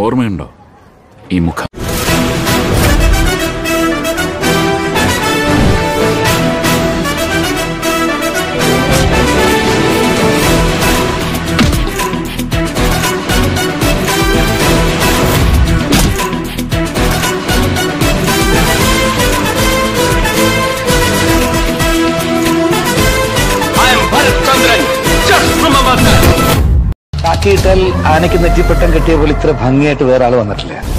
ഓർമ്മയുണ്ടോ ഈ മുഖം കാക്കിയിട്ടാൽ ആനയ്ക്ക് നെറ്റിപ്പട്ടം കെട്ടിയ പോലെ ഇത്ര ഭംഗിയായിട്ട് വേറെ ആൾ വന്നിട്ടില്ല